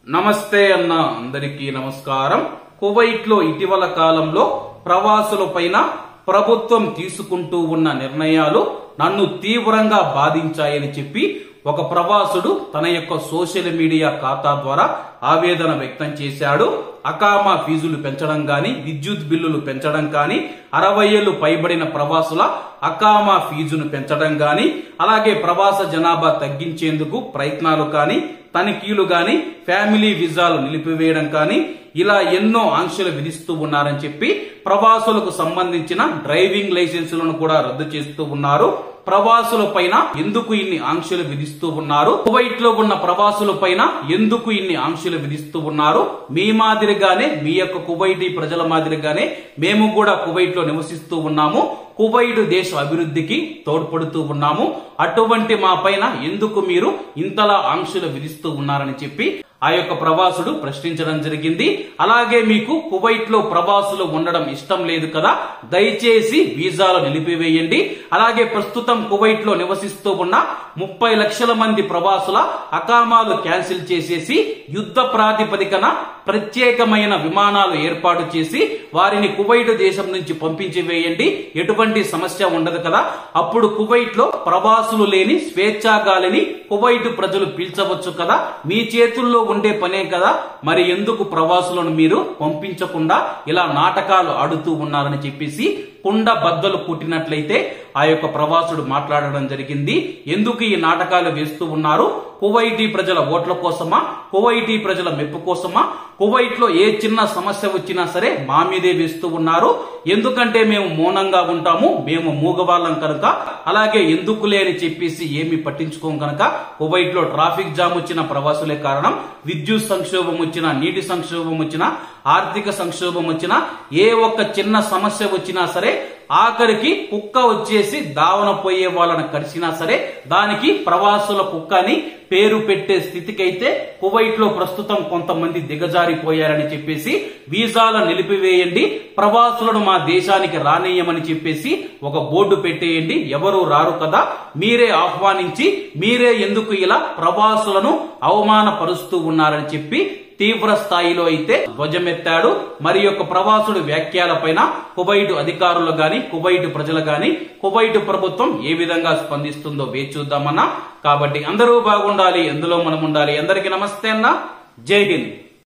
నమస్తే అన్న అందరికీ నమస్కారం కువైట్ లో ఇటీవల కాలంలో ప్రవాసుల పైన ప్రభుత్వం తీసుకుంటూ ఉన్న నిర్ణయాలు నన్ను తీవ్రంగా బాధించాయని చెప్పి ఒక ప్రవాసుడు తన యొక్క సోషల్ మీడియా ఖాతా ద్వారా ఆవేదన వ్యక్తం చేశాడు అకామా ఫీజులు పెంచడం గాని విద్యుత్ బిల్లులు పెంచడం కానీ అరవై ఏళ్లు పైబడిన ప్రవాసుల అకామా ఫీజును పెంచడం గాని అలాగే ప్రవాస జనాభా తగ్గించేందుకు ప్రయత్నాలు కానీ తనిఖీలు గాని ఫ్యామిలీ వీసాలు నిలిపివేయడం కానీ ఇలా ఎన్నో ఆంక్షలు విధిస్తూ ఉన్నారని చెప్పి ప్రవాసులకు సంబంధించిన డ్రైవింగ్ లైసెన్సులను కూడా రద్దు చేస్తూ ఉన్నారు ప్రవాసుల పైన ఎందుకు ఇన్ని ఆంక్షలు విధిస్తూ ఉన్నారు కువైట్ లో ఉన్న ప్రవాసుల పైన ఎందుకు ఇన్ని ఆంక్షలు విధిస్తూ ఉన్నారు మీ మాదిరిగానే మీ యొక్క కువైటీ ప్రజల మాదిరిగానే మేము కూడా కువైట్ లో నివసిస్తూ ఉన్నాము కువైట్ దేశ అభివృద్ధికి తోడ్పడుతూ ఉన్నాము అటువంటి మా పైన ఎందుకు మీరు ఇంతలా ఆంక్షలు విధిస్తూ ఉన్నారని చెప్పి ఆ యొక్క ప్రవాసుడు ప్రశ్నించడం జరిగింది అలాగే మీకు కువైట్ లో ప్రవాసులు ఉండడం ఇష్టం లేదు కదా దయచేసి వీసాలు నిలిపివేయండి అలాగే ప్రస్తుతం కువైట్ లో నివసిస్తూ ఉన్న ముప్పై లక్షల మంది ప్రవాసుల అకామాలు క్యాన్సిల్ చేసేసి యుద్ధ ప్రాతిపదికన ప్రత్యేకమైన విమానాలు ఏర్పాటు చేసి వారిని కువైట్ దేశం నుంచి పంపించి వేయండి ఎటువంటి సమస్య ఉండదు కదా అప్పుడు కువైట్ లో ప్రవాసులు లేని స్వేచ్ఛా గాలిని కువైట్ ప్రజలు పీల్చవచ్చు కదా మీ చేతుల్లో ఉండే పనే కదా మరి ఎందుకు ప్రవాసులను మీరు పంపించకుండా ఇలా నాటకాలు ఆడుతూ ఉన్నారని చెప్పేసి కుండ బద్దలు పుట్టినట్లయితే ఆ యొక్క ప్రవాసుడు మాట్లాడడం జరిగింది ఎందుకు ఈ నాటకాలు వేస్తూ ఉన్నారు కువైటీ ప్రజల ఓట్ల కోసమా కువైటీ ప్రజల మెప్పు కోసమా కువైట్ లో ఏ చిన్న సమస్య వచ్చినా సరే మా మీదే వేస్తూ ఉన్నారు ఎందుకంటే మేము మౌనంగా ఉంటాము మేము మూగవాళ్ళం కనుక అలాగే ఎందుకులే అని చెప్పేసి ఏమి పట్టించుకోం కనుక కువైట్ లో ట్రాఫిక్ జామ్ వచ్చిన ప్రవాసులే కారణం విద్యుత్ సంక్షోభం వచ్చినా నీటి సంక్షోభం వచ్చినా ఆర్థిక సంక్షోభం వచ్చినా ఏ ఒక్క చిన్న సమస్య వచ్చినా సరే ఆఖరికి కుక్క వచ్చేసి దావన పోయే వాళ్ళని కరిచినా సరే దానికి ప్రవాసుల కుక్క అని పేరు పెట్టే స్థితికైతే కువైట్ లో ప్రస్తుతం కొంతమంది దిగజారిపోయారని చెప్పేసి వీసాల నిలిపివేయండి ప్రవాసులను మా దేశానికి రానియమని చెప్పేసి ఒక బోర్డు పెట్టేయండి ఎవరు రారు కదా మీరే ఆహ్వానించి మీరే ఎందుకు ఇలా ప్రవాసులను అవమానపరుస్తూ ఉన్నారని చెప్పి తీవ్ర స్థాయిలో అయితే ధ్వజమెత్తాడు మరి యొక్క ప్రవాసుడు వ్యాఖ్యలపైన కువైట్ అధికారులు గాని కువైట్ ప్రజలు గాని కువైట్ ప్రభుత్వం ఏ విధంగా స్పందిస్తుందో వేచి చూద్దామన్నా కాబట్టి అందరూ బాగుండాలి ఎందులో మనం ఉండాలి అందరికీ నమస్తే అన్న జై హింద్